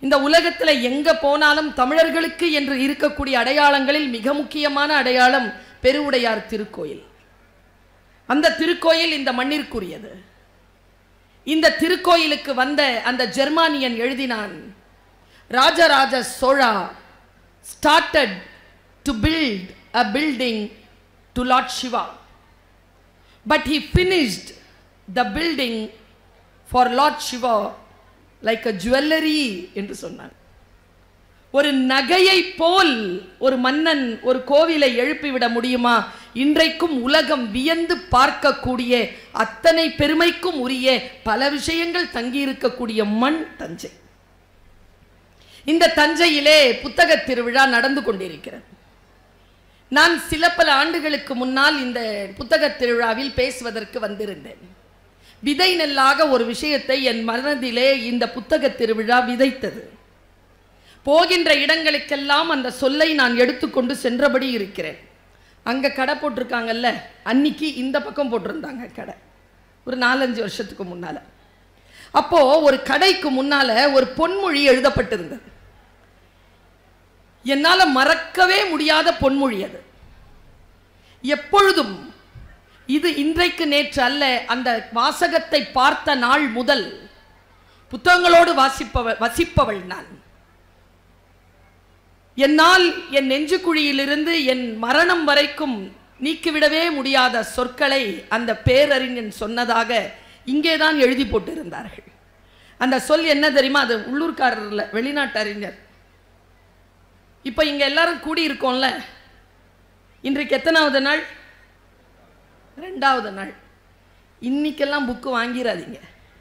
இந்த உலகத்துல எங்க போனாலும் தமிழர்களுக்கு என்று இருக்கக்கூடிய அடையாளங்களில் மிக முக்கியமான அடையாளம் பெருவுடையார் திருக்கோயில் அந்த திருக்கோயில் இந்த மண்ணிற்குரியது இந்த திருக்கோயிலுக்கு வந்த அந்த ஜெர்மானியன் எழுதினான் Rajaraja Chola started to build a building to Lord Shiva but he finished the building for Lord Shiva like a jewellery என்று சொன்னான் ஒரு நகையை போல் ஒரு மன்னன் ஒரு கோவிலை எழுப்பிவிட முடியுமா இன்றைக்கும் உலகம் வியந்து பார்க்கக்கூடிய அத்தனை பெருமைக்கும் உரிய பல விஷயங்கள் தங்கியிருக்கக்கூடிய மண் தஞ்சை இந்த தஞ்சையிலே புத்தக திருவிழா நடந்து கொண்டிருக்கிறது நான் சில பல ஆண்டுகளுக்கு முன்னால் இந்த புத்தக திருவிழாவில் பேசுவதற்கு வந்திருந்தேன் விதை நெல்லாக ஒரு விஷயத்தை என் மனதிலே இந்த புத்தக திருவிழா விதைத்தது போகின்ற இடங்களுக்கெல்லாம் அந்த சொல்லை நான் எடுத்துக்கொண்டு சென்றபடி இருக்கிறேன் அங்க கடை போட்டிருக்காங்கல்ல அன்னைக்கு இந்த பக்கம் போட்டிருந்தாங்க கடை ஒரு நாலஞ்சு வருஷத்துக்கு முன்னால அப்போ ஒரு கடைக்கு முன்னால ஒரு பொன்மொழி எழுதப்பட்டிருந்தது என்னால மறக்கவே முடியாத பொன்மொழி அது எப்பொழுதும் இது இன்றைக்கு நேற்று அல்ல அந்த வாசகத்தை பார்த்த நாள் முதல் புத்தகங்களோடு வாசிப்பவள் வசிப்பவள் நான் என்னால் என் நெஞ்சுக்குழியிலிருந்து என் மரணம் வரைக்கும் நீக்கிவிடவே முடியாத சொற்களை அந்த பேரறிஞன் சொன்னதாக இங்கேதான் எழுதி போட்டிருந்தார்கள் அந்த சொல் என்ன தெரியுமா அது உள்ளூர்காரர் இல்ல வெளிநாட்டு அறிஞர் இப்போ இங்க எல்லாரும் கூடி இருக்கோம்ல இன்றைக்கு எத்தனாவது நாள் ரெண்டாவது நாள் இன்னைக்கெல்லாம் புக்கு வாங்கிடாதீங்க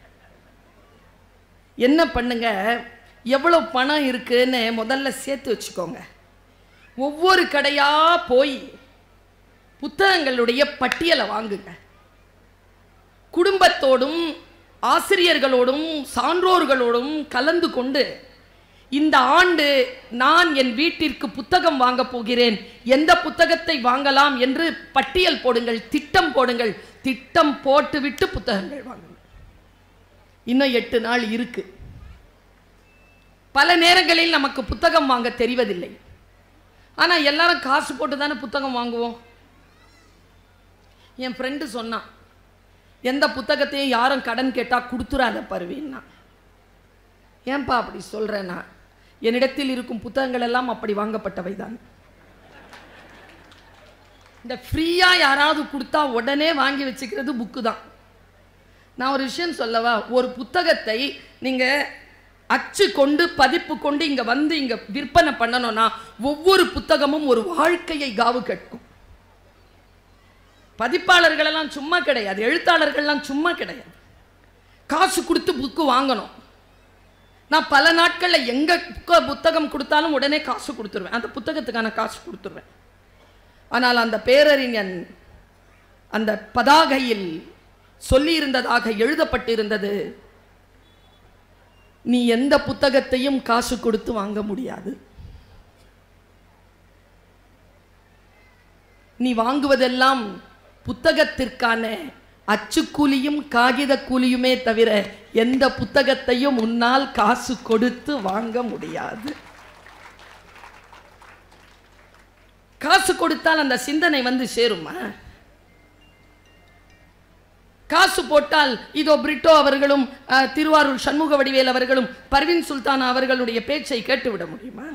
என்ன பண்ணுங்க எவ்வளோ பணம் இருக்குன்னு முதல்ல சேர்த்து வச்சுக்கோங்க ஒவ்வொரு கடையா போய் புத்தகங்களுடைய பட்டியலை வாங்குங்க குடும்பத்தோடும் ஆசிரியர்களோடும் சான்றோர்களோடும் கலந்து கொண்டு இந்த ஆண்டு நான் என் வீட்டிற்கு புத்தகம் வாங்க போகிறேன் எந்த புத்தகத்தை வாங்கலாம் என்று பட்டியல் போடுங்கள் திட்டம் போடுங்கள் திட்டம் போட்டுவிட்டு புத்தகங்கள் வாங்குங்கள் இன்னும் எட்டு நாள் இருக்கு பல நேரங்களில் நமக்கு புத்தகம் வாங்க தெரிவதில்லை ஆனா எல்லாரும் காசு போட்டு தானே புத்தகம் வாங்குவோம் என் ஃப்ரெண்டு சொன்னான் எந்த புத்தகத்தையும் யாரும் கடன் கேட்டா கொடுத்துறாத பருவின்னா ஏன்பா அப்படி சொல்றேன்னா என்னிடத்தில் இருக்கும் புத்தகங்கள் எல்லாம் அப்படி வாங்கப்பட்டவை தான் இந்த ஃப்ரீயா யாராவது கொடுத்தா உடனே வாங்கி வச்சுக்கிறது புக்கு தான் நான் ஒரு விஷயம் சொல்லவா ஒரு புத்தகத்தை நீங்க அச்சு கொண்டு பதிப்பு கொண்டு இங்க வந்து இங்க விற்பனை பண்ணணும்னா ஒவ்வொரு புத்தகமும் ஒரு வாழ்க்கையை காவு கேட்கும் பதிப்பாளர்கள் எல்லாம் சும்மா கிடையாது எழுத்தாளர்கள்லாம் சும்மா கிடையாது காசு கொடுத்து புக்கு வாங்கணும் நான் பல நாட்கள்ல எங்க புக்க- புத்தகம் கொடுத்தாலும் உடனே காசு கொடுத்துருவேன் அந்த புத்தகத்துக்கான காசு கொடுத்துருவேன் ஆனால் அந்த பேரறிஞன் அந்த பதாகையில் சொல்லியிருந்ததாக எழுதப்பட்டிருந்தது நீ எந்த புத்தகத்தையும் காசு கொடுத்து வாங்க முடியாது நீ வாங்குவதெல்லாம் புத்தகத்திற்கான அச்சுக்கூலியும் காகித கூலியுமே தவிர எந்த புத்தகத்தையும் உன்னால் காசு கொடுத்து வாங்க முடியாது காசு கொடுத்தால் அந்த சிந்தனை வந்து சேருமா காசு போட்டால் இதோ பிரிட்டோ அவர்களும் அஹ், திருவாரூர் சண்முக வடிவேல் அவர்களும் பர்வீன் சுல்தான் அவர்களுடைய பேச்சை கேட்டுவிட முடியுமா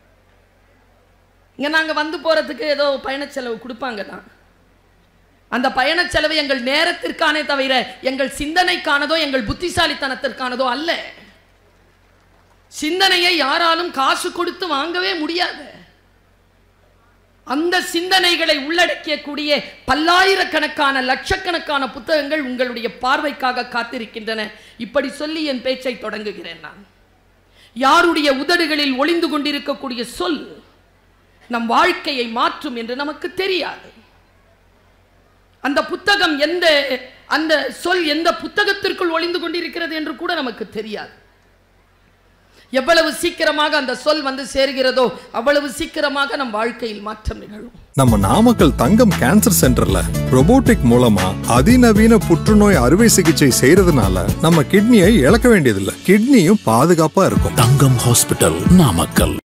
இங்க நாங்க வந்து போறதுக்கு ஏதோ பயணச் செலவு கொடுப்பாங்க தான் அந்த பயணச் செலவு எங்கள் நேரத்திற்கானே தவிர எங்கள் சிந்தனைக்கானதோ எங்கள் புத்திசாலித்தனத்திற்கானதோ அல்ல சிந்தனையை யாராலும் காசு கொடுத்து வாங்கவே முடியாது அந்த சிந்தனைகளை உள்ளடக்கியக்கூடிய பல்லாயிரக்கணக்கான லட்சக்கணக்கான புத்தகங்கள் உங்களுடைய பார்வைக்காக காத்திருக்கின்றன இப்படி சொல்லி என் பேச்சை தொடங்குகிறேன் நான் யாருடைய உதடுகளில் ஒளிந்து கொண்டிருக்கக்கூடிய சொல் நம் வாழ்க்கையை மாற்றும் என்று நமக்கு தெரியாது அந்த புத்தகம் எந்த அந்த சொல் எந்த புத்தகத்திற்குள் ஒளிந்து கொண்டிருக்கிறது என்று கூட நமக்கு தெரியாது எவ்வளவு சீக்கிரமாக அந்த சொல் வந்து சேர்கிறதோ அவ்வளவு சீக்கிரமாக நம் வாழ்க்கையில் மாற்றம் நிகழும் நம்ம நாமக்கல் தங்கம் கேன்சர் சென்டர்ல robotic மூலமா அதிநவீன புற்றுநோய் அறுவை சிகிச்சை செய்யறதுனால நம்ம கிட்னியை இழக்க வேண்டியதில்லை கிட்னியும் பாதுகாப்பா இருக்கும் தங்கம் ஹாஸ்பிட்டல் நாமக்கல்